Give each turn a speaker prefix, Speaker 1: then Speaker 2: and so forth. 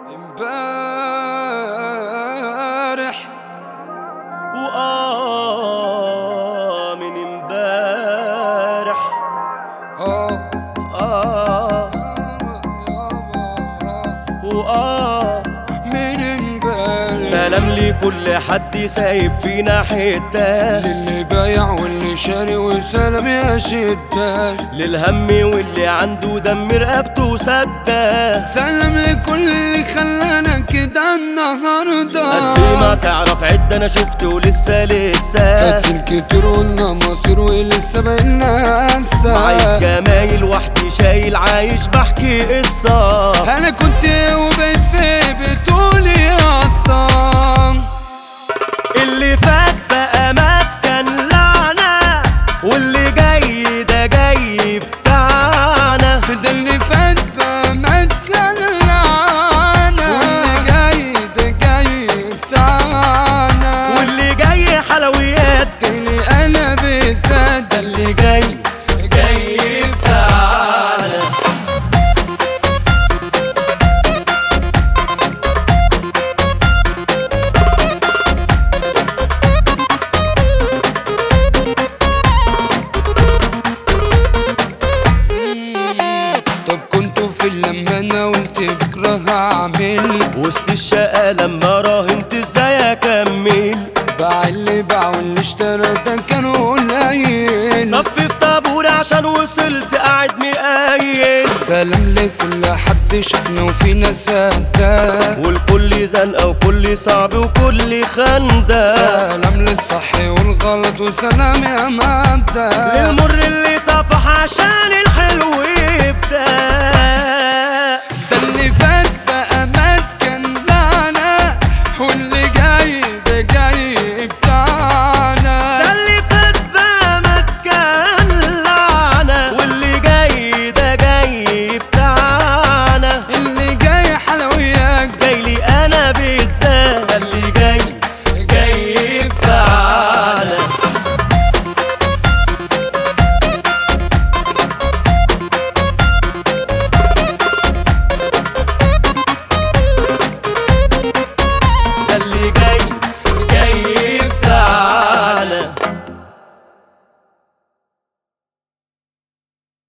Speaker 1: امبارح
Speaker 2: وآه من امبارح
Speaker 1: اه
Speaker 2: آه وآه
Speaker 1: من امبارح
Speaker 2: سلام لكل حد سايب فينا حتة
Speaker 1: للي بايع واللي شاري وسلام يا شدة
Speaker 2: للهم واللي عنده دم رقبته سدة
Speaker 1: سلام لكل اللي خلانا كده النهارده
Speaker 2: قد ما تعرف عد انا شفت ولسه لسه
Speaker 1: فاكر كتير قلنا مصير ولسه بقينا
Speaker 2: عايش
Speaker 1: هسه
Speaker 2: جمايل وحدي شايل عايش بحكي قصة
Speaker 1: انا كنت وبقيت في بتقولي يا اسطى
Speaker 2: اللي فات بقى مات كان لعنة واللي جاي ده جاي بتاعنا
Speaker 1: ده اللي فات بقى ما تكلعنا واللي جاي ده جاي بتاعنا
Speaker 2: واللي جاي حلويات
Speaker 1: واللي انا بالذات ده اللي جاي
Speaker 2: جاي بتاعنا
Speaker 1: طب كنتوا في اللمة انا قلت بكره هعمل
Speaker 2: وسط الشقة لما راهنت ازاي اكمل
Speaker 1: باع اللي باع واللي اشترى ده كانوا قليل
Speaker 2: صفي في طابور عشان وصلت قاعد مقايل
Speaker 1: سلام لكل حد شفنا وفينا سادة
Speaker 2: والكل زنقة وكل صعب وكل خندق
Speaker 1: سلام للصح والغلط وسلام يا مادة
Speaker 2: للمر اللي طفح عشان الحلو يبدأ
Speaker 1: ده اللي فات